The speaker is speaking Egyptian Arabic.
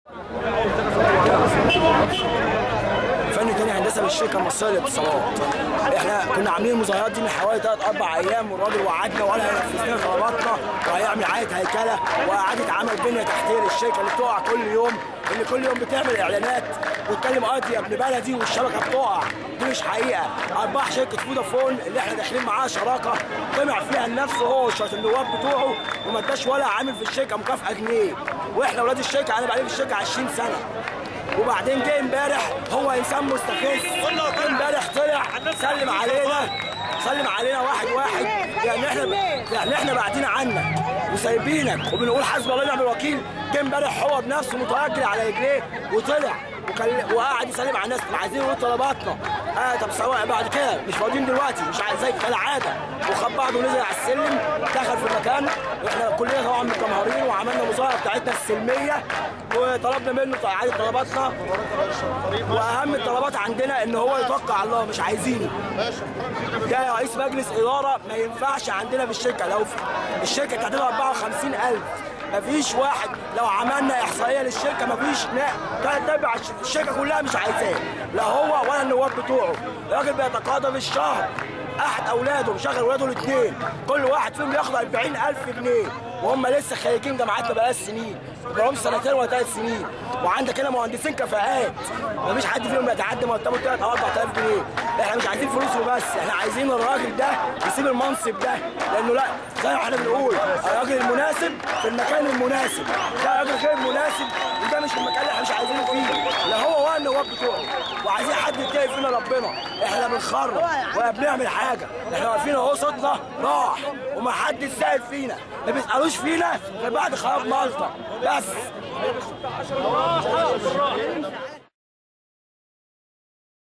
فني تاني هندسه بالشركه المصريه للاتصالات احنا كنا عاملين المظاهرات دي من حوالي ثلاث اربع ايام والراجل وعدنا ولا هينفذ لنا طلباتنا وهيعمل اعاده هيكله واعاده عمل بنيه تحتيه للشركه اللي بتقع كل يوم اللي كل يوم بتعمل اعلانات وتكلم ارض يا ابن بلدي والشبكه بتقع دي مش حقيقه ارباح شركه فودافون اللي احنا داخلين معاها شراكه طمع فيها لنفسه هو وشويه النواب بتوعه وما اداش ولا عامل في الشركه مكافاه جنيه واحنا اولاد الشركه انا بقالي في الشركه 20 سنه وبعدين جه امبارح هو انسان مستفز جه امبارح طلع سلم علينا سلم علينا واحد واحد يعني احنا يعني احنا بعدين عنك وسايبينك وبنقول حسب الله ونعم الوكيل جه امبارح هو بنفسه متوكل على رجليه وطلع وكل... وقعد يسلم على الناس طب عايزين نقول طلباتنا اه طب سواء بعد كده مش فاضيين دلوقتي مش عايز زي كالعاده وخد بعضه ونزل على السلم دخل في المكان واحنا كلنا طبعا متجمهرين وعملنا مظاهره بتاعتنا السلميه وطلبنا منه اعاده طلباتنا واهم الطلبات عندنا ان هو يتوقع على الله مش عايزينه ده رئيس مجلس اداره ما ينفعش عندنا في الشركه لو في الشركه تعدل 54000 مفيش واحد لو عملنا احصائيه للشركه مفيش ثلاث ارباع الشركه كلها مش عايزاه لا هو ولا النواب بتوعه الراجل بيتقاضى في الشهر احد اولاده مشغل اولاده الاثنين كل واحد فيهم ياخد 40000 جنيه وهم لسه خريجين جامعات ما بقاش سنين بقالهم سنتين ولا ثلاث سنين وعندك هنا مهندسين كفاءات مفيش حد فيهم يتعدى مرتبه 3 او 4000 جنيه احنا مش عايزين فلوس وبس احنا عايزين الراجل ده يسيب المنصب ده لانه لا زي ما احنا بنقول الراجل المناسب في المكان المناسب ده راجل غير مناسب وده مش المكان اللي احنا مش عايزينه فيه لا هو ولا النواب بتوعه وعايزين حد يتقي فينا ربنا احنا لا بنخرب ولا بنعمل حاجه احنا واقفين اهو صوتنا راح وما حد سائل فينا ما بيسالوش فينا غير بعد خراب مالطا بس